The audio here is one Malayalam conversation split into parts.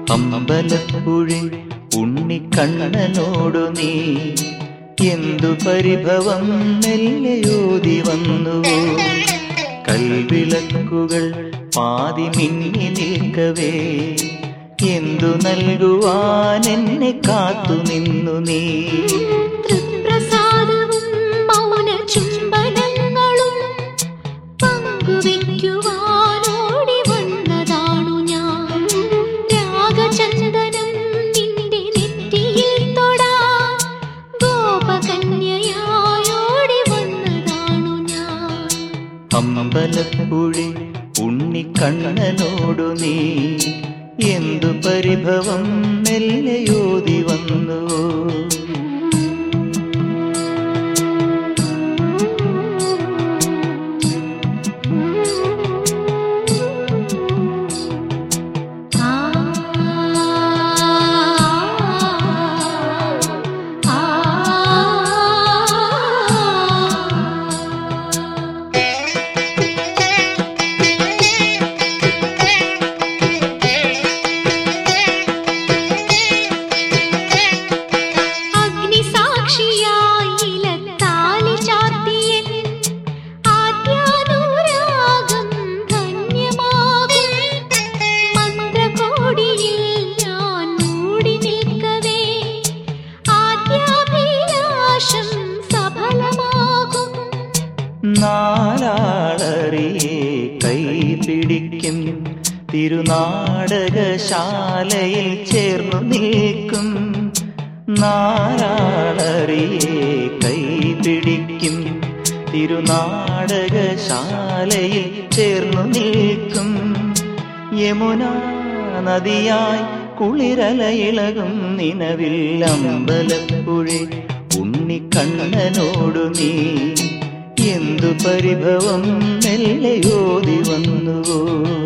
അമ്പലപ്പുഴി ഉണ്ണിക്കണ്ണനോടു നീ എന്തു പരിഭവം മെല്ലയോതി വന്നു കൽവിളക്കുകൾ പാതി മിന്നി നിൽക്കവേ എന്തു നൽകുവാൻ എന്നെ കാത്തു നിന്നു നീ തൃപ്രസാദവും മൗന ചുംബനങ്ങളും പങ്കുവെക്കുവാനോടി വന്നതാണു ഞാൻ രാഗചന്ദനം നിന്റെ നെറ്റിയിൽ തൊടാൻ ഗോപകന്യയായോടി വന്നതാണു ഞാൻ അമ്പലപ്പുഴി ഉണ്ണിക്കണ്ണനോടു നീ എന്തു പരിഭവം മെല്ലയോതി വന്നു ആ ആ അഗ്നിസാക്ഷിയായി ഇലത്താലി ചാർത്തിയൻ ആദ്യാനുരാഗം ധന്യമാകും മന്ത്രകോടിയിൽ ഞാൻ മൂടി നിൽക്കവേ ആദ്യാഭിലാഷം സഫലമാകും നാലാളറിയെ കൈപിടിക്കും തിരുനാടകശാലയിൽ ചേർന്നു നിൽക്കും നാലാളറിയെ കൈപിടിക്കും തിരുനാടകശാലയിൽ ചേർന്നു നിൽക്കും യമുന നദിയായി കുളിരലയിളകും നിലവിൽ അമ്പലപ്പുഴി ഉണ്ണിക്കണ്ണനോടു നീ എന്തു പരിഭവം മെല്ലയോതി വന്നുവോ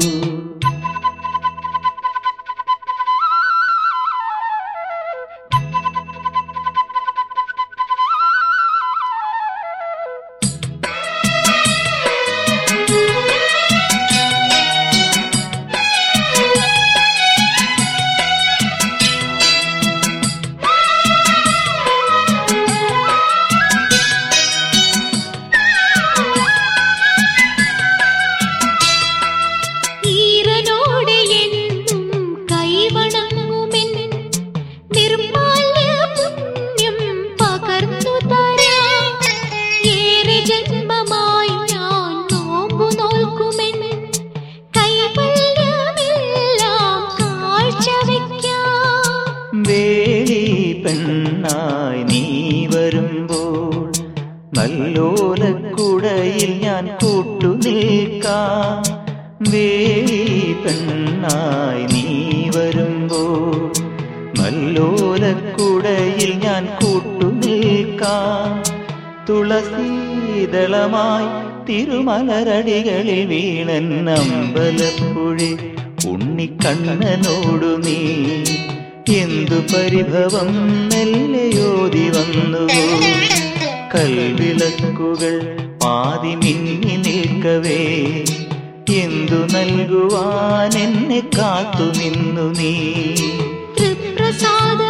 ഈറനോടെ എന്നും കൈവണങ്ങുമെൻ നിർമാല്യ പുണ്യം പകർന്നു തരാം ഏറെ ജന്മമായി ഞാൻ നോമ്പു നോൽക്കുമെൻ കൈവല്യമെല്ലാം കാഴ്ചവെക്കാം വേലി പെണ്ണായി നീ വരുമ്പോൾ നല്ലോലക്കുടയിൽ ഞാൻ കൂട്ടു നിൽക്കാം വേലി പെണ്ണായി നീ വരുമ്പോൾ നല്ലോലക്കുടയിൽ ഞാൻ കൂട്ടു നിൽക്കാം തുളസീതളമായി തിരുമലരടികളിൽ വീണൻ അമ്പലപ്പുഴി ഉണ്ണിക്കണ്ണനോടു നീ എന്തു പരിഭവം മെല്ലയോതി വന്നു കൽവിളക്കുകൾ പാതി മിന്നി നിൽക്കവേ എന്തു നൽകുവാൻ എന്നെ കാത്തു നിന്നു നീ തൃപ്രസാദ